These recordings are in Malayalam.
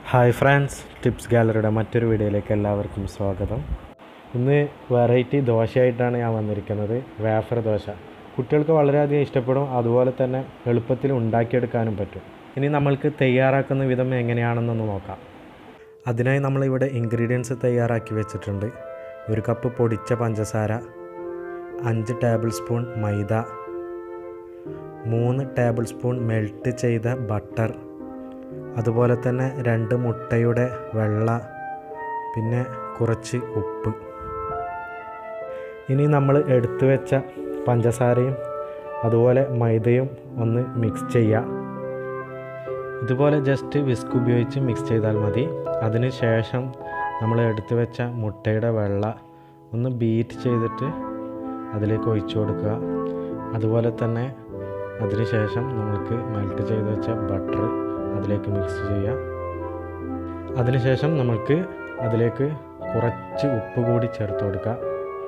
ഹായ് ഫ്രണ്ട്സ് ടിപ്സ് ഗാലറിയുടെ മറ്റൊരു വീഡിയോയിലേക്ക് എല്ലാവർക്കും സ്വാഗതം ഇന്ന് വെറൈറ്റി ദോശയായിട്ടാണ് ഞാൻ വന്നിരിക്കുന്നത് വേഫർ ദോശ കുട്ടികൾക്ക് വളരെയധികം ഇഷ്ടപ്പെടും അതുപോലെ തന്നെ എളുപ്പത്തിൽ ഉണ്ടാക്കിയെടുക്കാനും പറ്റും ഇനി നമ്മൾക്ക് തയ്യാറാക്കുന്ന വിധം എങ്ങനെയാണെന്നൊന്ന് നോക്കാം അതിനായി നമ്മളിവിടെ ഇൻഗ്രീഡിയൻസ് തയ്യാറാക്കി വെച്ചിട്ടുണ്ട് ഒരു കപ്പ് പൊടിച്ച പഞ്ചസാര അഞ്ച് ടേബിൾ സ്പൂൺ മൈദ മൂന്ന് ടേബിൾ സ്പൂൺ മെൽറ്റ് ചെയ്ത ബട്ടർ അതുപോലെ തന്നെ രണ്ട് മുട്ടയുടെ വെള്ള പിന്നെ കുറച്ച് ഉപ്പ് ഇനി നമ്മൾ എടുത്തു വെച്ച പഞ്ചസാരയും അതുപോലെ മൈദയും ഒന്ന് മിക്സ് ചെയ്യുക ഇതുപോലെ ജസ്റ്റ് വിസ്ക് ഉപയോഗിച്ച് മിക്സ് ചെയ്താൽ മതി അതിന് ശേഷം നമ്മൾ എടുത്തു വെച്ച മുട്ടയുടെ വെള്ള ഒന്ന് ബീറ്റ് ചെയ്തിട്ട് അതിലേക്ക് ഒഴിച്ചു കൊടുക്കുക അതുപോലെ തന്നെ അതിന് ശേഷം നമുക്ക് മെൽറ്റ് ചെയ്ത് വെച്ച ബട്ടർ അതിലേക്ക് മിക്സ് ചെയ്യാം അതിനുശേഷം നമുക്ക് അതിലേക്ക് കുറച്ച് ഉപ്പ് കൂടി ചേർത്ത് കൊടുക്കാം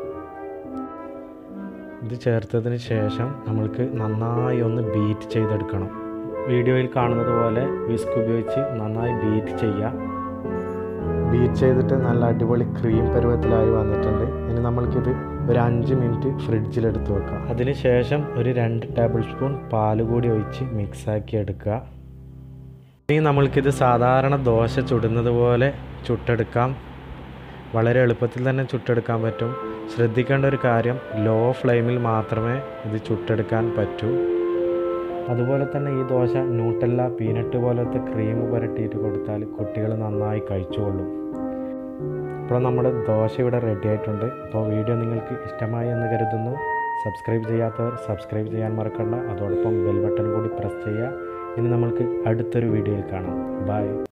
ഇത് ചേർത്തതിന് ശേഷം നമ്മൾക്ക് നന്നായി ഒന്ന് ബീറ്റ് ചെയ്തെടുക്കണം വീഡിയോയിൽ കാണുന്നത് പോലെ വിസ്ക് ഉപയോഗിച്ച് നന്നായി ബീറ്റ് ചെയ്യുക ബീറ്റ് ചെയ്തിട്ട് നല്ല അടിപൊളി ക്രീം പരുവത്തിലായി വന്നിട്ടുണ്ട് ഇനി നമ്മൾക്കിത് ഒരു അഞ്ച് മിനിറ്റ് ഫ്രിഡ്ജിലെടുത്ത് വെക്കാം അതിന് ശേഷം ഒരു രണ്ട് ടേബിൾ സ്പൂൺ പാൽ കൂടി ഒഴിച്ച് മിക്സാക്കി എടുക്കുക ഇനി നമ്മൾക്കിത് സാധാരണ ദോശ ചുടുന്നത് പോലെ ചുട്ടെടുക്കാം വളരെ എളുപ്പത്തിൽ തന്നെ ചുട്ടെടുക്കാൻ പറ്റും ശ്രദ്ധിക്കേണ്ട ഒരു കാര്യം ലോ ഫ്ലെയിമിൽ മാത്രമേ ഇത് ചുട്ടെടുക്കാൻ പറ്റൂ അതുപോലെ തന്നെ ഈ ദോശ ന്യൂട്ടല്ല പീനട്ട് പോലത്തെ ക്രീം പുരട്ടിയിട്ട് കൊടുത്താൽ കുട്ടികൾ നന്നായി കഴിച്ചുകൊള്ളും ഇപ്പോൾ നമ്മുടെ ദോശ ഇവിടെ റെഡി ആയിട്ടുണ്ട് അപ്പോൾ വീഡിയോ നിങ്ങൾക്ക് ഇഷ്ടമായി എന്ന് കരുതുന്നു സബ്സ്ക്രൈബ് ചെയ്യാത്തവർ സബ്സ്ക്രൈബ് ചെയ്യാൻ മറക്കണ്ട അതോടൊപ്പം ബെൽ ബട്ടൺ കൂടി പ്രസ് ചെയ്യുക ഇനി നമ്മൾക്ക് അടുത്തൊരു വീഡിയോയിൽ കാണാം ബൈ